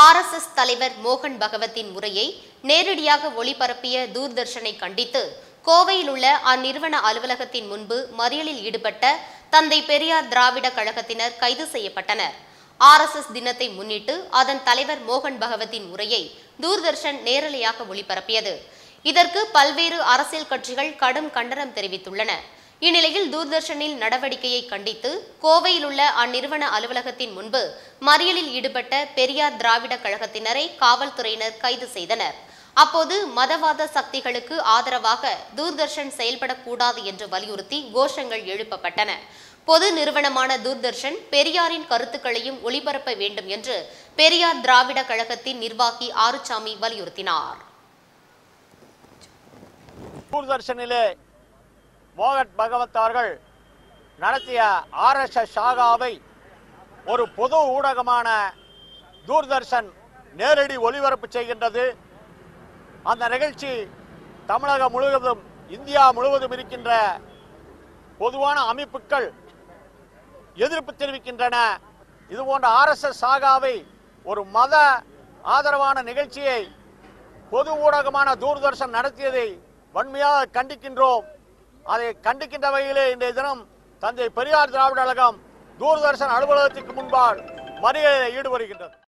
RSS தலைவர் மோகன் பகவத்தின் உரையை நேரடியாக ஒளிபரப்பிய தூர்தர்ஷனை கண்டித்து கோவையில் உள்ள அந்நிறுவன அலுவலகத்தின் முன்பு மறியலில் ஈடுபட்ட தந்தை பெரியார் திராவிட கழகத்தினர் கைது செய்யப்பட்டனர் ஆர்எஸ்எஸ் தினத்தை முன்னிட்டு அதன் தலைவர் மோகன் பகவத்தின் உரையை தூர்தர்ஷன் நேரலையாக ஒளிபரப்பியது இதற்கு பல்வேறு அரசியல் கட்சிகள் கடும் கண்டனம் தெரிவித்துள்ளன இந்நிலையில் தூர்தர்ஷனில் நடவடிக்கையை கண்டித்து கோவையில் உள்ள அந்நிறுவன அலுவலகத்தின் முன்பு மறியலில் ஈடுபட்ட பெரியார் திராவிட கழகத்தினரை காவல்துறையினர் கைது செய்தனர் அப்போது மதவாத சக்திகளுக்கு ஆதரவாக தூர்தர்ஷன் செயல்படக்கூடாது என்று வலியுறுத்தி கோஷங்கள் எழுப்பப்பட்டன பொது நிறுவனமான தூர்தர்ஷன் பெரியாரின் கருத்துக்களையும் ஒளிபரப்ப வேண்டும் என்று பெரியார் திராவிட கழகத்தின் நிர்வாகி ஆறுசாமி வலியுறுத்தினார் தூர்தர்ஷனிலே மோகன் பகவத் அவர்கள் நடத்திய ஆர்எஸ்எஸ் சாகாவை ஒரு பொது ஊடகமான தூர்தர்ஷன் நேரடி ஒளிபரப்பு செய்கின்றது அந்த நிகழ்ச்சி தமிழகம் முழுவதும் இந்தியா முழுவதும் இருக்கின்ற பொதுவான அமைப்புகள் எதிர்ப்பு தெரிவிக்கின்றன இது போன்ற ஆர்எஸ்எஸ் சாகாவை ஒரு மத ஆதரவான நிகழ்ச்சியை பொது ஊடகமான தூர்தர்ஷன் நடத்தியதை வன்மையாக கண்டிக்கின்றோம் அதை கண்டிக்கின்ற வகையிலே இன்றைய தினம் தந்தை பெரியார் திராவிட கழகம் தூர்தர்ஷன் அலுவலகத்திற்கு முன்பால் மறியலில் ஈடுபடுகின்றது